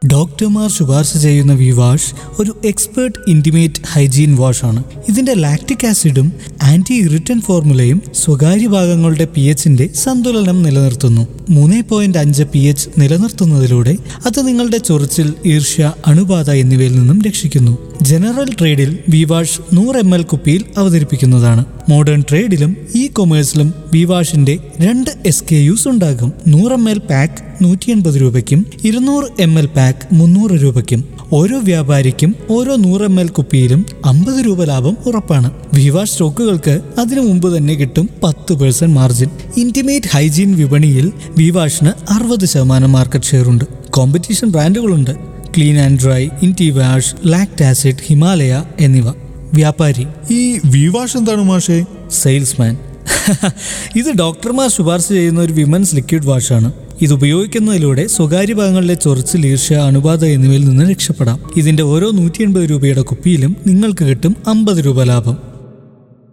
ഡോക്ടർമാർ ശുപാർശ ചെയ്യുന്ന വി വാഷ് ഒരു എക്സ്പേർട്ട് ഇന്റിമേറ്റ് ഹൈജീൻ വാഷ് ആണ് ഇതിന്റെ ലാക്റ്റിക് ആസിഡും ആന്റി ഇറിറ്റൻ ഫോർമുലയും സ്വകാര്യ ഭാഗങ്ങളുടെ പി എച്ചിന്റെ സന്തുലനം നിലനിർത്തുന്നു മൂന്ന് പോയിന്റ് അഞ്ച് പി എച്ച് നിലനിർത്തുന്നതിലൂടെ അത് നിങ്ങളുടെ ചൊറിച്ചിൽ ഈർഷ്യ അണുബാധ എന്നിവയിൽ നിന്നും രക്ഷിക്കുന്നു ജനറൽ ട്രേഡിൽ വി വാഷ് നൂറ് എം എൽ കുപ്പിയിൽ അവതരിപ്പിക്കുന്നതാണ് മോഡേൺ ട്രേഡിലും ഇ കൊമേഴ്സിലും വി വാഷിന്റെ രണ്ട് എസ് കെ യുസ് ഉണ്ടാകും നൂറ് എം എൽ പാക്ക് നൂറ്റി എൺപത് രൂപയ്ക്കും ഇരുന്നൂറ് എം എൽ പാക്ക് മുന്നൂറ് രൂപയ്ക്കും ഓരോ വ്യാപാരിക്കും ഓരോ നൂറ് എം എൽ കുപ്പിയിലും അമ്പത് രൂപ ലാഭം ഉറപ്പാണ് വിവാ സ്റ്റോക്കുകൾക്ക് അതിനു മുമ്പ് തന്നെ കിട്ടും പത്ത് പേഴ്സെന്റ് മാർജിൻ ഇന്റിമേറ്റ് ഹൈജീൻ വിപണിയിൽ വിവാഷിന് അറുപത് ശതമാനം മാർക്കറ്റ് ഷെയർ ഉണ്ട് കോമ്പറ്റീഷൻ ബ്രാൻഡുകളുണ്ട് clean and dry Intiwash Lactacyd Himalaya എന്നിവ വ്യാപാരി ഈ വിവാഷ് എന്താണ് മാഷേ സെയിൽസ്മാൻ ഇത് ഡോക്ടർമാർ ശുപാർശ ചെയ്യുന്ന ഒരു വിമൻസ് ലിക്വിഡ് വാഷാണ് ഇത് ഉപയോഗിക്കുന്നതിലൂടെ സ്വകാര്യ ഭാഗങ്ങളിലെ ചൊറിച്ചിൽ ഈർഷ്യ അണുബാധ എന്നിവയിൽ നിന്ന് രക്ഷപ്പെടാം ഇതിന്റെ ഓരോ നൂറ്റി എൺപത് രൂപയുടെ കുപ്പിയിലും നിങ്ങൾക്ക് കിട്ടും അമ്പത് രൂപ ലാഭം